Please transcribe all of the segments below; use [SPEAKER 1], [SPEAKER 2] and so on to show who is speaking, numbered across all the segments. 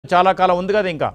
[SPEAKER 1] చాలా కాలం ఉంది కదా ఇంకా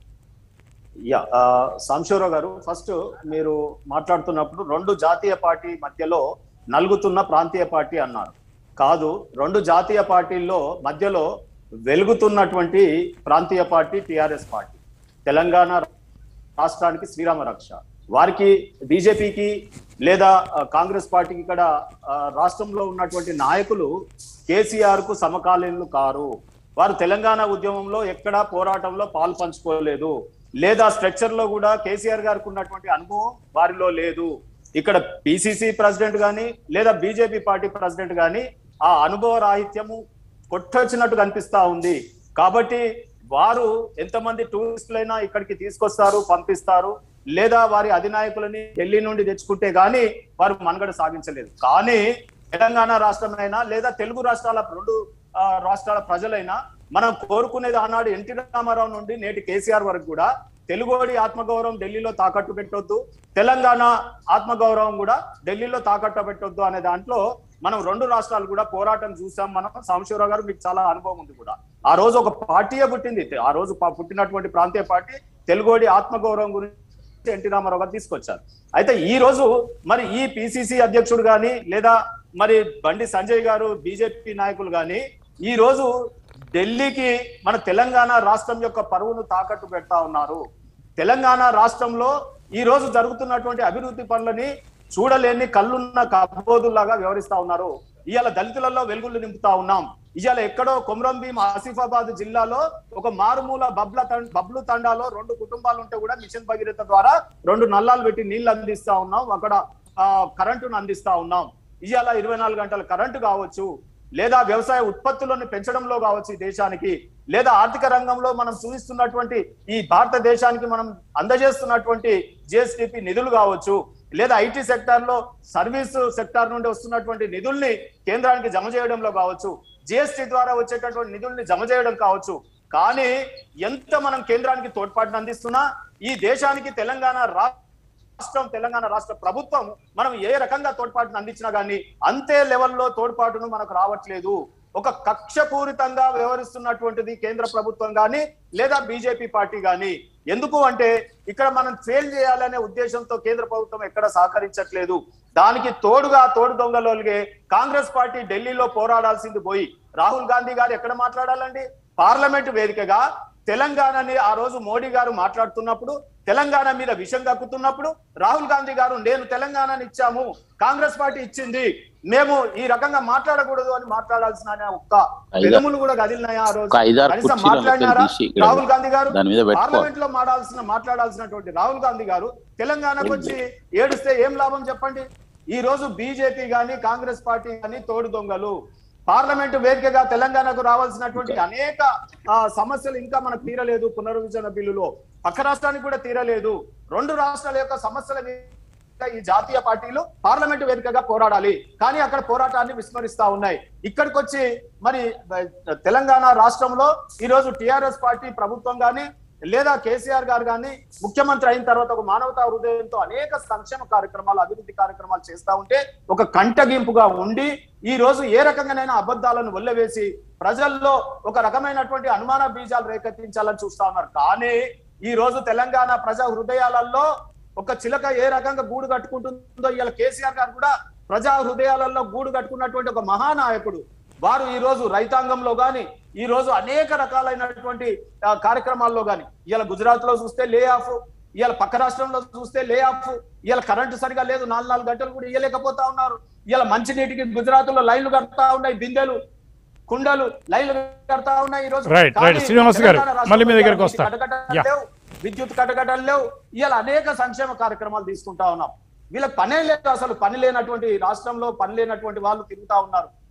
[SPEAKER 2] యా ఆ, సాంశివరావు గారు ఫస్ట్ మీరు మాట్లాడుతున్నప్పుడు రెండు జాతీయ పార్టీ మధ్యలో నలుగుతున్న ప్రాంతీయ పార్టీ అన్నారు కాదు రెండు జాతీయ పార్టీల్లో మధ్యలో వెలుగుతున్నటువంటి ప్రాంతీయ పార్టీ టిఆర్ఎస్ పార్టీ తెలంగాణ రాష్ట్రానికి శ్రీరామ రక్ష వారికి బీజేపీకి లేదా ఆ, కాంగ్రెస్ పార్టీకి ఇక్కడ ఆ, రాష్ట్రంలో ఉన్నటువంటి నాయకులు కేసీఆర్ కు సమకాలీనులు కారు వారు తెలంగాణ ఉద్యమంలో ఎక్కడా పోరాటంలో పాలు పంచుకోలేదు లేదా స్ట్రక్చర్ లో కూడా కేసీఆర్ గారికి ఉన్నటువంటి అనుభవం వారిలో లేదు ఇక్కడ పిసిసి ప్రెసిడెంట్ గాని లేదా బీజేపీ పార్టీ ప్రెసిడెంట్ గాని ఆ అనుభవ రాహిత్యము కొట్టొచ్చినట్టు కనిపిస్తా ఉంది కాబట్టి వారు ఎంతమంది టూరిస్టులైనా ఇక్కడికి తీసుకొస్తారు పంపిస్తారు లేదా వారి అధినాయకులని ఢిల్లీ నుండి తెచ్చుకుంటే గాని వారు మనుగడ సాగించలేదు కానీ తెలంగాణ రాష్ట్రమైనా లేదా తెలుగు రాష్ట్రాల రెండు ఆ, రాష్ట్రాల ప్రజలైనా మనం కోరుకునేది ఆనాడు ఎన్టీ రామారావు నుండి నేటి కేసీఆర్ వరకు కూడా తెలుగోడి ఆత్మగౌరవం ఢిల్లీలో తాకట్టు పెట్టొద్దు తెలంగాణ ఆత్మగౌరవం కూడా ఢిల్లీలో తాకట్టు పెట్టొద్దు అనే దాంట్లో మనం రెండు రాష్ట్రాలు కూడా పోరాటం చూసాం మనం సాంబశివరావు గారు మీకు చాలా అనుభవం ఉంది కూడా ఆ రోజు ఒక పార్టీయే పుట్టింది ఆ రోజు ప- పుట్టినటువంటి ప్రాంతీయ పార్టీ తెలుగోడి ఆత్మగౌరవం గురించి ఎన్టీ రామారావు గారు తీసుకొచ్చారు అయితే ఈ రోజు మరి ఈ పిసిసి అధ్యక్షుడు గాని లేదా మరి బండి సంజయ్ గారు బీజేపీ నాయకులు గాని ఈ రోజు ఢిల్లీకి మన తెలంగాణ రాష్ట్రం యొక్క పరువును తాకట్టు పెడతా ఉన్నారు తెలంగాణ రాష్ట్రంలో ఈ రోజు జరుగుతున్నటువంటి అభివృద్ధి పనులని చూడలేని కళ్ళున్న కబోదుల్లాగా వ్యవహరిస్తా ఉన్నారు ఇవాళ దళితులలో వెలుగులు నింపుతా ఉన్నాం ఇవాళ ఎక్కడో కొమరం భీం ఆసిఫాబాద్ జిల్లాలో ఒక మారుమూల బబ్ల తం- బబ్లు తండాలో రెండు కుటుంబాలు ఉంటే కూడా మిషన్ భగీరథ ద్వారా రెండు నల్లాలు పెట్టి నీళ్లు అందిస్తా ఉన్నాం అక్కడ ఆ, కరెంటును అందిస్తా ఉన్నాం ఇవాళ ఇరవై నాలుగు గంటల కరెంటు కావచ్చు లేదా వ్యవసాయ ఉత్పత్తులను పెంచడంలో కావచ్చు ఈ దేశానికి లేదా ఆర్థిక రంగంలో మనం చూపిస్తున్నటువంటి ఈ భారతదేశానికి మనం అందజేస్తున్నటువంటి జిఎస్టిపి నిధులు కావచ్చు లేదా ఐటీ సెక్టార్ లో సర్వీస్ సెక్టార్ నుండి వస్తున్నటువంటి నిధుల్ని కేంద్రానికి జమ చేయడంలో కావచ్చు జిఎస్టి ద్వారా వచ్చేటటువంటి నిధుల్ని జమ చేయడం కావచ్చు కానీ ఎంత మనం కేంద్రానికి తోడ్పాటును అందిస్తున్నా ఈ దేశానికి తెలంగాణ రాష్ట్రం తెలంగాణ రాష్ట్ర ప్రభుత్వం మనం ఏ రకంగా తోడ్పాటును అందించినా గానీ అంతే లెవెల్లో తోడ్పాటును మనకు రావట్లేదు ఒక కక్షపూరితంగా వ్యవహరిస్తున్నటువంటిది కేంద్ర ప్రభుత్వం గాని లేదా బీజేపీ పార్టీ గాని ఎందుకు అంటే ఇక్కడ మనం ఫెయిల్ చేయాలనే ఉద్దేశంతో కేంద్ర ప్రభుత్వం ఎక్కడ సహకరించట్లేదు దానికి తోడుగా తోడు దొంగలోగే కాంగ్రెస్ పార్టీ ఢిల్లీలో పోరాడాల్సింది పోయి రాహుల్ గాంధీ గారు ఎక్కడ మాట్లాడాలండి పార్లమెంట్ వేదికగా తెలంగాణని ఆ రోజు మోడీ గారు మాట్లాడుతున్నప్పుడు తెలంగాణ మీద విషం కక్కుతున్నప్పుడు రాహుల్ గాంధీ గారు నేను తెలంగాణని ఇచ్చాము కాంగ్రెస్ పార్టీ ఇచ్చింది మేము ఈ రకంగా మాట్లాడకూడదు అని మాట్లాడాల్సిన అనే ఒక్క
[SPEAKER 3] ఐదా-
[SPEAKER 2] పెదములు కూడా కదిలినాయా ఆ రోజు
[SPEAKER 3] ఒక ఐదారు
[SPEAKER 2] కనీసం
[SPEAKER 3] కుర్చీలు
[SPEAKER 2] మాట్లాడినారా
[SPEAKER 3] తీసి ఇక్కడ
[SPEAKER 2] రాహుల్ గాంధీ గారు
[SPEAKER 3] దాని మీద పెట్టుకో.
[SPEAKER 2] పార్లమెంట్ లో మాట్లాడాల్సిన మాట్లాడాల్సినటువంటి రాహుల్ గాంధీ గారు తెలంగాణకు వచ్చి ఏడుస్తే ఏం లాభం చెప్పండి ఈ రోజు బీజేపీ గాని కాంగ్రెస్ పార్టీ గాని తోడు దొంగలు పార్లమెంటు వేదికగా తెలంగాణకు రావాల్సినటువంటి అనేక ఆ, సమస్యలు ఇంకా మనకు తీరలేదు పునర్విభజన బిల్లులో పక్క రాష్ట్రానికి కూడా తీరలేదు రెండు రాష్ట్రాల యొక్క సమస్యల మీద ఈ జాతీయ పార్టీలు పార్లమెంటు వేదికగా పోరాడాలి కానీ అక్కడ పోరాటాన్ని విస్మరిస్తా ఉన్నాయి ఇక్కడికి వచ్చి మరి ఆ, తెలంగాణ రాష్ట్రంలో ఈ రోజు టిఆర్ఎస్ పార్టీ ప్రభుత్వం గాని లేదా కేసీఆర్ గారు కానీ ముఖ్యమంత్రి అయిన తర్వాత ఒక మానవతా హృదయంతో అనేక సంక్షేమ కార్యక్రమాలు అభివృద్ధి కార్యక్రమాలు చేస్తా ఉంటే ఒక కంటగింపుగా ఉండి ఈ రోజు ఏ రకంగానైనా అబద్ధాలను వల్లవేసి ప్రజల్లో ఒక రకమైనటువంటి అనుమాన బీజాలు రేకెత్తించాలని చూస్తా ఉన్నారు కానీ ఈ రోజు తెలంగాణ ప్రజా హృదయాలలో ఒక చిలక ఏ రకంగా గూడు కట్టుకుంటుందో ఇవాళ కేసీఆర్ గారు కూడా ప్రజా హృదయాలలో గూడు కట్టుకున్నటువంటి ఒక మహానాయకుడు వారు ఈ రోజు రైతాంగంలో గాని ఈ రోజు అనేక రకాలైనటువంటి ఆ, కార్యక్రమాల్లో గాని ఇవాళ గుజరాత్ లో చూస్తే లే ఆఫ్ ఇవాళ పక్క రాష్ట్రంలో చూస్తే లే ఆఫ్ ఇవాళ కరెంటు సరిగా లేదు నాలుగు నాలుగు గంటలు కూడా ఇయ్యలేకపోతా ఉన్నారు ఇవాళ మంచినీటికి గుజరాత్ లో లైన్లు కడతా ఉన్నాయి బిందెలు కుండలు లైన్లు కడతా ఉన్నాయి ఈ రోజు
[SPEAKER 1] Right, right.
[SPEAKER 2] కానీ
[SPEAKER 1] శ్రీనివాస్ గారు,
[SPEAKER 2] తెలంగాణ
[SPEAKER 1] మళ్ళీ మీ
[SPEAKER 2] రాష్ట్రంలో
[SPEAKER 1] దగ్గరికి
[SPEAKER 2] వీటి
[SPEAKER 1] వస్తా.
[SPEAKER 2] కటకటాలు
[SPEAKER 1] Yeah.
[SPEAKER 2] లేవు విద్యుత్ కటకటాలు లేవు ఇవాళ అనేక సంక్షేమ కార్యక్రమాలు తీసుకుంటా ఉన్నాం వీళ్ళకి పనే లేదు అసలు పని లేనటువంటి రాష్ట్రంలో పని లేనటువంటి వాళ్ళు తిరుగుతా ఉన్నారు